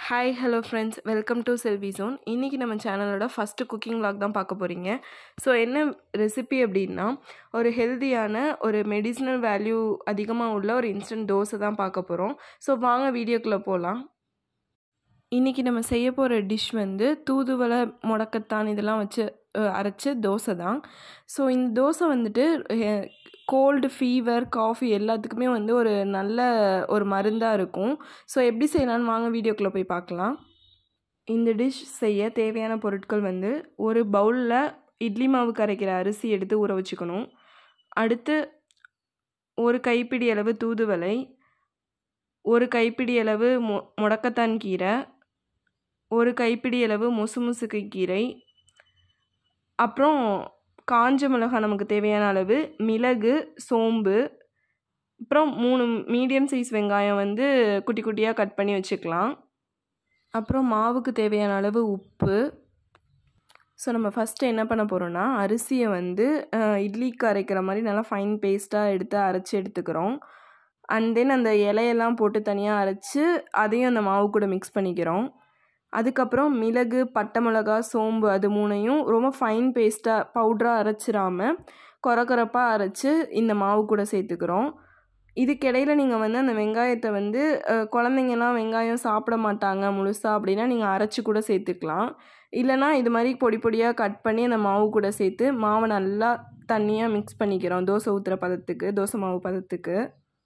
hi hello friends welcome to Selvi zone இன்றைக்கி நம்ம சேனலோட ஃபஸ்ட்டு குக்கிங் vlog தான் பார்க்க போகிறீங்க ஸோ என்ன ரெசிபி அப்படின்னா ஒரு ஹெல்தியான ஒரு மெடிசினல் வேல்யூ அதிகமாக உள்ள ஒரு இன்ஸ்டன்ட் தோசை தான் பார்க்க போகிறோம் ஸோ வாங்க வீடியோக்குள்ளே போகலாம் இன்றைக்கி நம்ம செய்ய போகிற டிஷ் வந்து தூதுவளை முடக்கத்தான் இதெல்லாம் வச்சு அஹ், அரைச்ச தோசை தான் ஸோ இந்த தோசை வந்துட்டு கோல்டு ஃபீவர் காஃபி எல்லாத்துக்குமே வந்து ஒரு நல்ல ஒரு மருந்தாக இருக்கும் ஸோ எப்படி செய்யலாம்னு வாங்க வீடியோக்குள்ளே போய் பார்க்கலாம் இந்த டிஷ் செய்ய தேவையான பொருட்கள் வந்து ஒரு பவுலில் இட்லி மாவு கரைக்கிற அரிசி எடுத்து ஊற வச்சுக்கணும் அடுத்து ஒரு கைப்பிடி அளவு தூதுவளை ஒரு கைப்பிடி அளவு மு முடக்கத்தான் கீரை ஒரு கைப்பிடி அளவு முசு முசுக்கு கீரை அப்புறம் காஞ்ச மிளகாய் நமக்கு தேவையான அளவு மிளகு சோம்பு அப்புறம் மூணு மீடியம் சைஸ் வெங்காயம் வந்து குட்டி குட்டியாக கட் பண்ணி வச்சுக்கலாம் அப்புறம் மாவுக்கு தேவையான அளவு உப்பு ஸோ நம்ம ஃபஸ்ட்டு என்ன பண்ண போகிறோன்னா அரிசியை வந்து அஹ், இட்லிக்கு அரைக்கிற மாதிரி நல்லா ஃபைன் பேஸ்ட்டாக எடுத்து அரைச்சி எடுத்துக்கிறோம் அண்ட் தென் அந்த இலையெல்லாம் போட்டு தனியாக அரைச்சி அதையும் அந்த மாவு கூட மிக்ஸ் பண்ணிக்கிறோம் அதுக்கப்புறம் மிளகு பட்டை மிளகா சோம்பு அது மூணையும் ரொம்ப ஃபைன் பேஸ்ட்டாக பவுட்ராக அரைச்சிராம கொரகொரப்பாக அரைச்சி இந்த மாவு கூட சேர்த்துக்கிறோம் இதுக்கிடையில் நீங்கள் வந்து அந்த வெங்காயத்தை வந்து அஹ், குழந்தைங்கலாம் வெங்காயம் சாப்பிட மாட்டாங்க முழுசாக அப்படின்னா நீங்கள் அரைச்சி கூட சேர்த்துக்கலாம் இல்லைனா இது மாதிரி பொடி பொடியாக கட் பண்ணி அந்த மாவு கூட சேர்த்து மாவை நல்லா தண்ணியாக மிக்ஸ் பண்ணிக்கிறோம் தோசை ஊற்றுற பதத்துக்கு தோசை மாவு பதத்துக்கு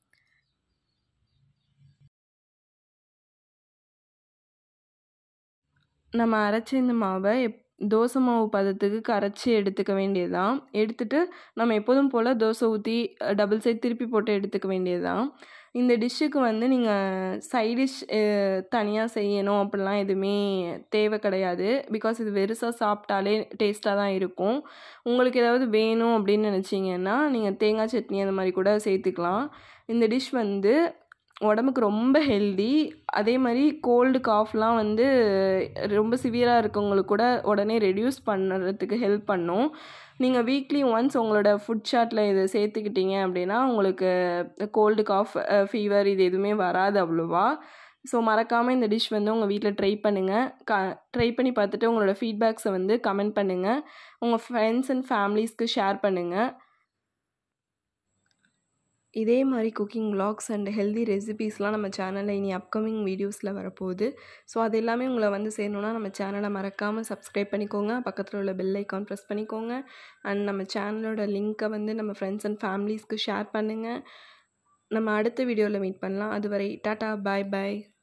நம்ம அரைச்ச இந்த மாவை எப் தோசை மாவு பதத்துக்கு கரைச்சி எடுத்துக்க வேண்டியதுதான் எடுத்துட்டு நம்ம எப்போதும் போல் தோசை ஊற்றி டபுள் சைட் திருப்பி போட்டு எடுத்துக்க வேண்டியதுதான் இந்த டிஷ்ஷுக்கு வந்து நீங்கள் சைடிஷ் தனியாக செய்யணும் அப்படிலாம் எதுவுமே தேவை கிடையாது பிகாஸ் இது வெறுசாக சாப்பிட்டாலே டேஸ்ட்டாக தான் இருக்கும் உங்களுக்கு ஏதாவது வேணும் அப்படின்னு நினச்சிங்கன்னா நீங்கள் தேங்காய் சட்னி அந்த மாதிரி கூட சேர்த்துக்கலாம் இந்த டிஷ் வந்து உடம்புக்கு ரொம்ப ஹெல்தி அதே மாதிரி கோல்டு காஃப்லாம் வந்து ரொம்ப சிவியராக இருக்கவங்களுக்கு கூட உடனே ரெடியூஸ் பண்ணுறதுக்கு ஹெல்ப் பண்ணும் நீங்கள் வீக்லி ஒன்ஸ் உங்களோட ஃபுட் சார்ட்டில் இதை சேர்த்துக்கிட்டீங்க அப்படின்னா உங்களுக்கு கோல்டு காஃப் ஃபீவர் இது எதுவுமே வராது அவ்வளோவா ஸோ மறக்காமல் இந்த டிஷ் வந்து உங்கள் வீட்டில் ட்ரை பண்ணுங்கள் க ட்ரை பண்ணி பார்த்துட்டு உங்களோட ஃபீட்பேக்ஸை வந்து கமெண்ட் பண்ணுங்கள் உங்கள் ஃப்ரெண்ட்ஸ் அண்ட் ஃபேமிலிஸ்க்கு ஷேர் பண்ணுங்கள் இதே மாதிரி குக்கிங் vlogs அண்ட் ஹெல்தி ரெசிபீஸ்லாம் நம்ம சேனலில் இனி அப்கமிங் வீடியோஸில் வரப்போகுது ஸோ அது எல்லாமே உங்களை வந்து சேரணுன்னா நம்ம சேனலை மறக்காமல் சப்ஸ்கிரைப் பண்ணிக்கோங்க பக்கத்தில் உள்ள பெல் ஐக்கான் ப்ரெஸ் பண்ணிக்கோங்க அண்ட் நம்ம சேனலோட லிங்க்கை வந்து நம்ம ஃப்ரெண்ட்ஸ் அண்ட் ஃபேமிலிஸ்க்கு ஷேர் பண்ணுங்கள் நம்ம அடுத்த வீடியோவில் மீட் பண்ணலாம் அதுவரை டாட்டா பாய் பாய்